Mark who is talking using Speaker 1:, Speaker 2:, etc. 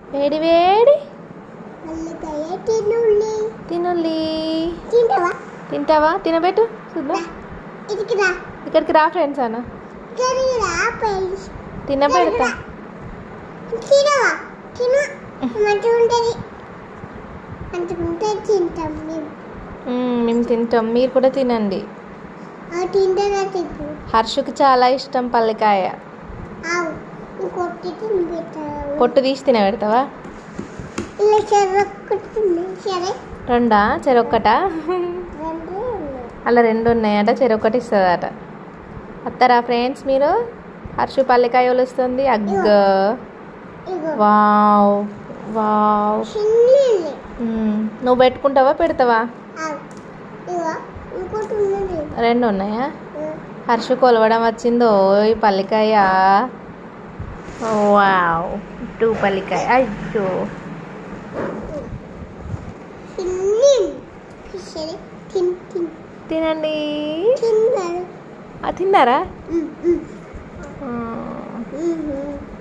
Speaker 1: వేడి వేడి
Speaker 2: పల్లికాయ తినుల్లి
Speaker 1: తినుల్లి
Speaker 2: తింటావా
Speaker 1: తింటావా తినబెట్టు చూద్దాం
Speaker 2: ఇదికి రా
Speaker 1: ఇక్కడికి రా ఫ్రెండ్స్ అన్న
Speaker 2: ఇక్కడికి రా ప్లీజ్
Speaker 1: తినబెడతా
Speaker 2: తినవా తిను మంచిగా ఉంటుంది మంచిగా ఉంటుంది తింటాం మేము
Speaker 1: మ్మ్, మేము తింటాం మీరు కూడా తినండి
Speaker 2: ఆ తింటారా తిప్పు
Speaker 1: హర్షుకి చాలా ఇష్టం పల్లికాయ
Speaker 2: ఆవు ఇంకొకటి తిని పెట్టావు
Speaker 1: పొట్టు తీసి తినబెడతావా
Speaker 2: ఇలా చెరొక్కుతుంది సరే
Speaker 1: రెండా చెరొక్కటా
Speaker 2: రెండు ఉన్నాయి.
Speaker 1: అలా రెండు ఉన్నాయట చెరొక్కటి ఇస్తుందట వస్తారా ఫ్రెండ్స్ మీరు హర్షు పల్లికాయ ఒలుస్తుంది అగ్గ
Speaker 2: ఇగో
Speaker 1: వావ్ వావ్
Speaker 2: చిన్న
Speaker 1: మ్మ్. నువ్వు పెట్టుకుంటావా పెడతావా
Speaker 2: ఆవు ఇగో ఇంకోటి ఉన్నది
Speaker 1: రెండు ఉన్నాయా
Speaker 2: ఆ,
Speaker 1: హర్షు కొలవడం వచ్చిందో ఈ పల్లికాయ వావ్ టూ పల్లికాయ అయ్యో
Speaker 2: చిన్ని సరే తిన్ తిన్
Speaker 1: తినండి
Speaker 2: తిన్నారు
Speaker 1: ఆ, తిన్నారా
Speaker 2: ఉమ్, ఉమ్,
Speaker 1: ఆ,
Speaker 2: ఉమ్, ఉమ్.